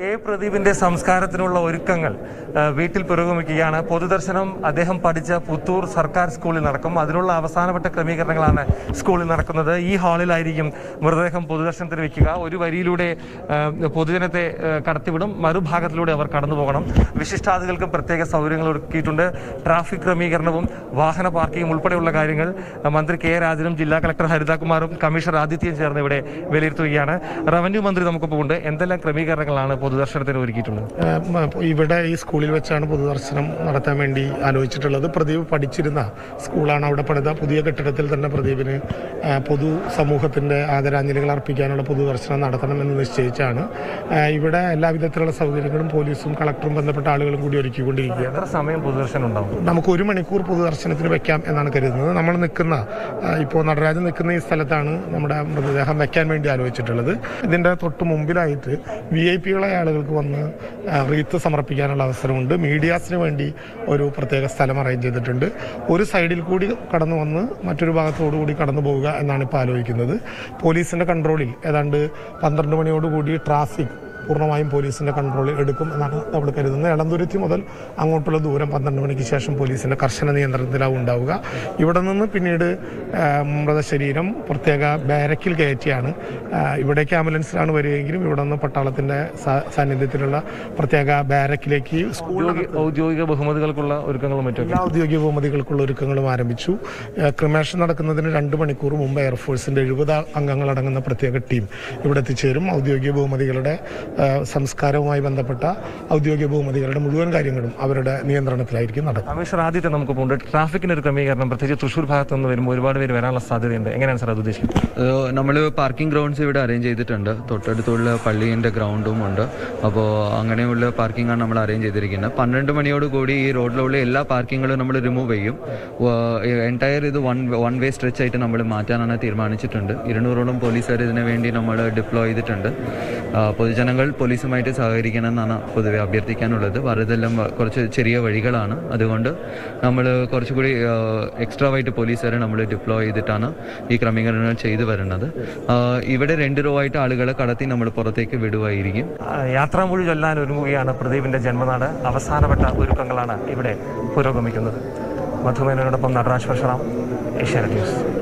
A പ്രദീപിന്റെ സംസ്കാരത്തിനുള്ള ഒരുക്കങ്ങൾ ആ, വീട്ടിൽ പുരോഗമിക്കുകയാണ് പൊതുദർശനം അദ്ദേഹം പഠിച്ച പുത്തൂർ സർക്കാർ സ്കൂളിൽ നടക്കും അതിനുള്ള അവസാനപ്പെട്ട ക്രമീകരണങ്ങളാണ് സ്കൂളിൽ നടക്കുന്നത് ഈ ഹാളിലായിരിക്കും മൃതദേഹം പൊതുദർശനത്തിന് വെക്കുക ഒരു വരിയിലൂടെ ആ, പൊതുജനത്തെ ആ, കടത്തിവിടും മറുഭാഗത്തിലൂടെ അവർ കടന്നു പോകണം വിശിഷ്ടാതികൾക്ക് പ്രത്യേക സൗകര്യങ്ങൾ ഒരുക്കിയിട്ടുണ്ട് ട്രാഫിക് ക്രമീകരണവും വാഹന പാർക്കിംഗും ഉൾപ്പെടെയുള്ള കാര്യങ്ങൾ ആ, മന്ത്രി കെ രാജനും ജില്ലാ കളക്ടർ ഹരിതകുമാറും കമ്മീഷണർ ആദിത്യയും ചേർന്ന് ഇവിടെ വിലയിരുത്തുകയാണ് റവന്യൂ മന്ത്രി നമുക്കൊപ്പം ഉണ്ട് എന്തെല്ലാം ക്രമീകരണങ്ങളാണ് പൊതുദർശനത്തിന് ഒരുക്കിയിട്ടുള്ളത് ഏഹ് ഇവിടെ ഈ സ്കൂളിൽ വെച്ചാണ് പൊതുദർശനം നടത്താൻ വേണ്ടി ആലോചിച്ചിട്ടുള്ളത് പ്രദീപ് പഠിച്ചിരുന്ന സ്കൂളാണ് അവിടെ പണിത പുതിയ കെട്ടിടത്തിൽ തന്നെ പ്രദീപിന് ഏഹ് പൊതു സമൂഹത്തിൻ്റെ ആദരാഞ്ജലികൾ അർപ്പിക്കാനുള്ള പൊതുദർശനം നടത്തണമെന്ന് നിശ്ചയിച്ചാണ് ഏഹ് ഇവിടെ എല്ലാവിധത്തിലുള്ള സൗകര്യങ്ങളും പോലീസും കളക്ടറും ബന്ധപ്പെട്ട ആളുകളും കൂടി ഒരുക്കിക്കൊണ്ടിരിക്കുകയാണ് എത്ര സമയം പൊതുദർശനം ഉണ്ടാവും നമുക്ക് ഒരു മണിക്കൂർ പൊതുദർശനത്തിന് വെക്കാം എന്നാണ് കരുതുന്നത് നമ്മൾ നിൽക്കുന്ന ഇപ്പോൾ നടരാജൻ നിൽക്കുന്ന ഈ സ്ഥലത്താണ് നമ്മുടെ മൃതദേഹം വെക്കാൻ വേണ്ടി ആലോചിച്ചിട്ടുള്ളത് ഇതിൻ്റെ തൊട്ട് മുമ്പിലായിട്ട് വി ഐ പികളായ ആളുകൾക്ക് വന്ന് ആ, റീത്ത് സമർപ്പിക്കാനുള്ള അവസരമുണ്ട് മീഡിയാസിന് വേണ്ടി ഒരു പ്രത്യേക സ്ഥലം അറേഞ്ച് ചെയ്തിട്ടുണ്ട് ഒരു സൈഡിൽ കൂടി കടന്നു വന്ന് മറ്റൊരു ഭാഗത്തോടു കൂടി കടന്നു പോവുക എന്നാണ് ഇപ്പോൾ ആലോചിക്കുന്നത് പോലീസിൻ്റെ കൺട്രോളിൽ ഏതാണ്ട് പന്ത്രണ്ട് മണിയോടുകൂടി ട്രാഫിക് പൂർണ്ണമായും പോലീസിന്റെ കൺട്രോളിൽ എടുക്കും എന്നാണ് നമ്മൾ കരുതുന്നത് എളന്തുരുത്തി മുതൽ അങ്ങോട്ടുള്ള ദൂരം പന്ത്രണ്ട് മണിക്ക് ശേഷം പോലീസിന്റെ കർശന നിയന്ത്രണത്തിലാവും ഉണ്ടാവുക ഇവിടെ നിന്ന് പിന്നീട് ആ, മൃതശരീരം പ്രത്യേക ബാരക്കിൽ കയറ്റിയാണ് ആ, ഇവിടേക്ക് ആംബുലൻസിലാണ് വരികയെങ്കിലും ഇവിടെ നിന്ന് പട്ടാളത്തിന്റെ സാ- സാന്നിധ്യത്തിലുള്ള പ്രത്യേക ബാരക്കിലേക്ക് സ്കൂൾ ഔദ്യോഗിക ഔദ്യോഗിക ബഹുമതികൾക്കുള്ള ഒരുക്കങ്ങളും മറ്റൊക്കെ എല്ലാ ഔദ്യോഗിക ബഹുമതികൾക്കുള്ള ഒരുക്കങ്ങളും ആരംഭിച്ചു ഏഹ് ക്രിമേഷൻ നടക്കുന്നതിന് രണ്ട് മണിക്കൂർ മുമ്പ് എയർഫോഴ്സിന്റെ എഴുപത് അംഗങ്ങളടങ്ങുന്ന പ്രത്യേക ടീം ഇവിടെ എത്തിച്ചേരും ഔദ്യോഗിക ബഹുമതികളുടെ ഏഹ് സംസ്കാരവുമായി ബന്ധപ്പെട്ട ഔദ്യോഗിക ബഹുമതികളുടെ മുഴുവൻ കാര്യങ്ങളും അവരുടെ നിയന്ത്രണത്തിലായിരിക്കും നടക്കുക കമ്മീഷണർ ആദ്യത്തെ നമുക്കൊപ്പം ഉണ്ട് ട്രാഫിക്കിന് ഒരു ക്രമീകരണം പ്രത്യേകിച്ച് തൃശ്ശൂർ ഭാഗത്ത് നിന്ന് വരുമ്പോൾ ഒരുപാട് പേര് വരാനുള്ള സാധ്യതയുണ്ട് എങ്ങനെയാണ് സാർ അത് ഉദ്ദേശിക്കുന്നത് നമ്മൾ പാർക്കിംഗ് ഗ്രൗണ്ട്സ് ഇവിടെ അറേഞ്ച് ചെയ്തിട്ടുണ്ട് തൊട്ടടുത്തുള്ള പള്ളീൻ്റെ ഗ്രൗണ്ടും ഉണ്ട് അപ്പോൾ അങ്ങനെയുള്ള പാർക്കിംഗ് ആണ് നമ്മൾ അറേഞ്ച് ചെയ്തിരിക്കുന്നത് പന്ത്രണ്ട് മണിയോട് കൂടി ഈ റോഡിലുള്ള എല്ലാ പാർക്കിങ്ങുകളും നമ്മൾ റിമൂവ് ചെയ്യും എൻറ്റയർ ഇത് വൺ വൺ വേ സ്ട്രെച്ച് ആയിട്ട് നമ്മൾ മാറ്റാനാണ് തീരുമാനിച്ചിട്ടുണ്ട് ഇരുന്നൂറോളം പോലീസുകാർ ഇതിനു വേണ്ടി നമ്മൾ ഡിപ്ലോയ് ചെയ്തിട്ടുണ്ട് ആ, പൊതുജനങ്ങൾ പോലീസുമായിട്ട് സഹകരിക്കണം എന്നാണ് പൊതുവെ അഭ്യർത്ഥിക്കാനുള്ളത് വറുതെല്ലാം കുറച്ച് ചെറിയ വഴികളാണ് അതുകൊണ്ട് നമ്മൾ കുറച്ചുകൂടി എക്സ്ട്രാ ആയിട്ട് പോലീസുകാരെ നമ്മൾ ഡിപ്ലോയ് ചെയ്തിട്ടാണ് ഈ ക്രമീകരണങ്ങൾ ചെയ്തു വരുന്നത് ആ, ഇവിടെ രണ്ട് റോ ആയിട്ട് ആളുകളെ കടത്തി നമ്മൾ പുറത്തേക്ക് വിടുവായിരിക്കും ആ, യാത്രാമൊഴി ചൊല്ലാൻ ഒരുങ്ങുകയാണ് പ്രദീപിന്റെ ജന്മനാട് അവസാനപ്പെട്ട ഒരുക്കങ്ങളാണ് ഇവിടെ പുരോഗമിക്കുന്നത് മധുമേനോടൊപ്പം നടരാജ് പരശുറാം ഏഷ്യാനെറ്റ് ന്യൂസ്